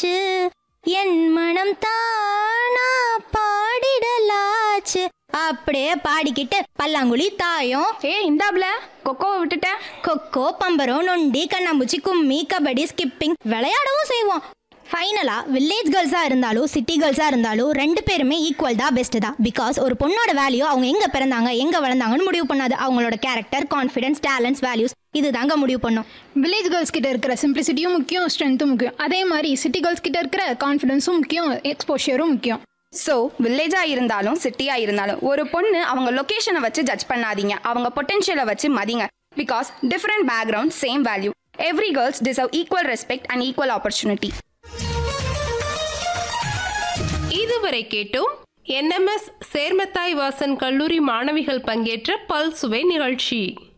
பாடிடலாச்சு என் மனம் தானா பாடிடலாச்சு அப்படியே பாடிக்கிட்டு பல்லாங்குழி தாயம் ஏய் இந்தாப்ல கொக்கோவை விட்டுட்ட கொக்கோ பம்பரம் நொண்டி கண்ணாம்பூச்சி கும்மி கபடி ஸ்கிப்பிங் விளையாடவும் செய்வோம் ஃபைனலா வில்லேஜ் கேர்ள்ஸா இருந்தாலும் சிட்டி கேர்ள்ஸா இருந்தாலும் ரெண்டு பேருமே ஈக்குவல் தான் பெஸ்ட் தான் பிகாஸ் ஒரு பொண்ணோட வேல்யூ அவங்க எங்க பிறந்தாங்க எங்க வளர்ந்தாங்கன்னு முடிவு பண்ணாது அவங்களோட கேரக்டர் கான்ஃபிடன்ஸ் டேலண்ட்ஸ் வேல்யூஸ் இது தாங்க முடிவு பண்ணும் வில்லேஜ் கேர்ள்ஸ் கிட்ட இருக்கிற சிம்பிளிசிட்டியும் முக்கியம் ஸ்ட்ரென்த்தும் முக்கியம் அதே மாதிரி சிட்டி கேர்ள்ஸ் கிட்ட இருக்கிற கான்ஃபிடன்ஸும் முக்கியம் எக்ஸ்போஷரும் முக்கியம் ஸோ வில்லேஜா இருந்தாலும் சிட்டியா இருந்தாலும் ஒரு பொண்ணு அவங்க லொகேஷனை வச்சு ஜட்ஜ் பண்ணாதீங்க அவங்க பொட்டென்ஷியலை வச்சு மதிங்க because different background same value every girls deserve equal respect and equal opportunity இதுவரை கேட்டோம் என்எம்எஸ் சேர்மத்தாய் வாசன் கல்லூரி மாணவிகள் பங்கேற்ற பல்சுவை நிகழ்ச்சி